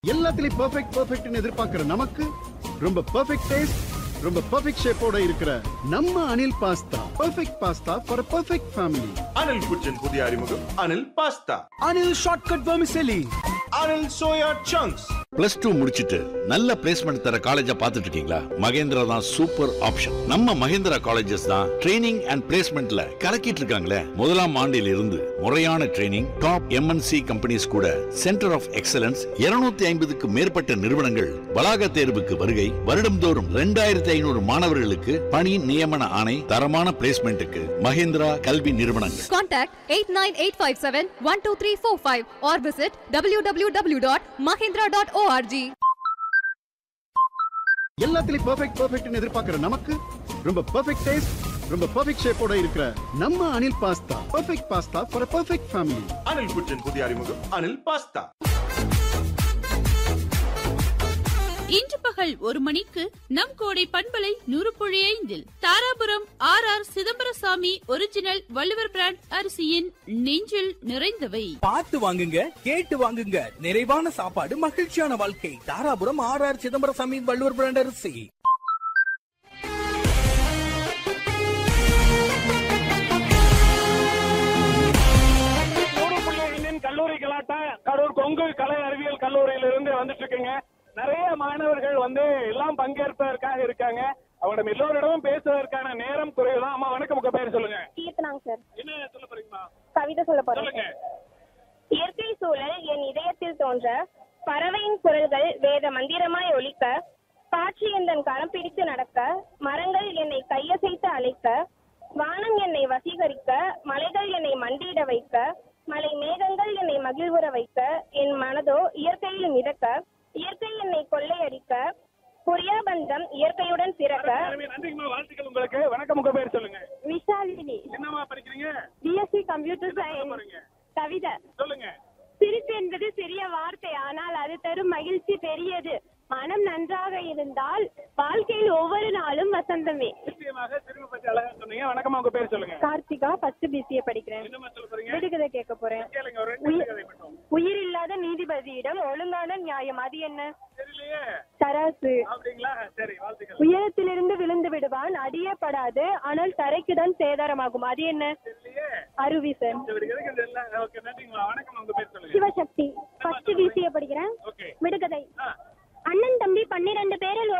எல்லாத்துலயும் பெர்ஃபெக்ட் பெர்ஃபெக்ட்னு எதிர்பார்க்கிற நமக்கு ரொம்ப பெர்ஃபெக்ட் டேஸ்ட் ரொம்ப பெர்ஃபெக்ட் ஷேப்போட இருக்கிற நம்ம Anil pasta perfect pasta for perfect family Anil kitchen புதிய அறிமுகம் Anil pasta Anil shortcut vermicelli Anil soya chunks plus two முடிச்சிட்டு நல்ல பிளேஸ்மெண்ட் தர காலேஜா பார்த்துட்டு இருக்கீங்களா மகேந்திரா தான் சூப்பர் ஆப்ஷன் நம்ம மகேந்திரா காலேஜஸ் தான் ட்ரைனிங் அண்ட் பிளேஸ்மெண்ட்ல கலக்கிட்டு இருக்காங்களே முதலாம் ஆண்டில் இருந்து முறையான ட்ரைனிங் டாப் எம்என்சி கம்பெனிஸ் கூட சென்டர் ஆஃப் எக்ஸலன்ஸ் 250 ஐம்பதுக்கு மேற்பட்ட நிறுவனங்கள் வளாக தேர்வுக்கு வருகை வருடம்தோறும் ரெண்டாயிரத்தி ஐநூறு மாணவர்களுக்கு பணி நியமன ஆணை தரமான பிளேஸ்மெண்ட்டுக்கு மகேந்திரா கல்வி நிறுவனங்கள் Contact 89857-12345 or visit www.mahindra.org. எல்லாத்துலயும் பெர்ஃபெக்ட் பெர்ஃபெக்ட்னு எதிர்பார்க்கிற நமக்கு ரொம்ப பெர்ஃபெக்ட் டேஸ்ட் ரொம்ப பெர்ஃபெக்ட் ஷேப்போட இருக்கிற நம்ம Anil pasta perfect pasta for perfect family Anil kitchen புதிய அறிமுகம் அனில் பாஸ்தா இன்று பகல் ஒரு மணிக்கு நம் கோடை பண்பலை நூறு புள்ளி ஐந்தில் Dharapuram R R Chidambarasamy original Valluvar brand அரிசியின் நெஞ்சில் நிறைந்தவை பார்த்து வாங்குங்க கேட்டு வாங்குங்க நிறைவான சாப்பாடு மகிழ்ச்சியான வாழ்க்கை Dharapuram R R Chidambarasamy Valluvar brand அரிசி நூறு புள்ளி ஐந்தின் கல்லூரி கலாட்டம் கடூர் கொங்கு கலை அறிவியல் கல்லூரியிலிருந்து வந்துட்டு இருக்குங்க நிறைய மாணவர்கள் வந்து எல்லாம் பங்கேற்பதற்காக இருக்காங்க அவங்களிடம் எல்லோரிடமும் பேசுவதற்கான நேரம் குறைவுதான் அம்மா வணக்கம் உங்க பேர் சொல்லுங்க கீர்த்தனாங்க சார் என்ன சொல்ல போறீங்கம்மா கவிதை சொல்ல போறேன் சொல்லுங்க இயற்கை சூழல் என் இதயத்தில் தோன்ற பறவையின் குரல்கள் வேத மந்திரமாய் ஒலிக்க காற்று எந்தன் கரம் பிடித்து நடக்க மரங்கள் என்னை கையசைத்து அழைக்க வானம் என்னை வசீகரிக்க மலைகள் என்னை மண்டியிட வைக்க மலை மேகங்கள் என்னை மகிழ்வுற வைக்க என் மனதோ இயற்கையில் மிதக்க இயற்கை என்னை கொள்ளையடிக்க புரியாபந்தம் இயற்கையுடன் பிறக்க அருமை, நன்றிங்கம்மா வாழ்த்துக்கள் உங்களுக்கு வணக்கம் உங்க பேர் சொல்லுங்க விஷாலினி என்னம்மா படிக்கிறீங்க பிஎஸ்சி கம்ப்யூட்டர் என்ன சொல்ல சயின்ஸ் போறீங்க கவிதை சொல்லுங்க சிரிப்பு என்பது சிறிய வார்த்தை ஆனால் அது தரும் மகிழ்ச்சி பெரியது மனம் நன்றாக இருந்தால் வாழ்க்கையில் ஒவ்வொரு நாளும் வசந்தமே நிச்சயமாக சிறுமை பற்றி அழகா சொன்னீங்க வணக்கம்மா உங்க பேர் சொல்லுங்க கார்த்திகா ஃபர்ஸ்ட் பிசிஏ படிக்கிறேன் என்னம்மா சொல்ல போறீங்க விடுகதை கேட்க போறேன் கேளுங்க ஒரு ரெண்டு உயிர்- கதை மட்டும் உயிர் இல்லாத நீதிபதியிடம் ஒழுங்கான நியாயம் அது என்ன தெரியலையே தராசு அப்படிங்களா சரி வாழ்த்துக்கள் உயரத்திலிருந்து விழுந்து விடுவான் அடியப்படாது ஆனால் தரைக்கு தான் சேதாரமாகும் அது என்ன தெரியலையே அருவி சார் சரி, எதுக்கு இந்த எல்லாம்? ஓகே நன்றிங்கம்மா வணக்கம் உங்க பேர் சொல்லுங்க சிவசக்தி ஃபர்ஸ்ட் பிசிஏ படிக்கிறேன் ஓகே விடுகதை ஆ அண்ணன் தம்பி பன்னிரண்டு பேரில்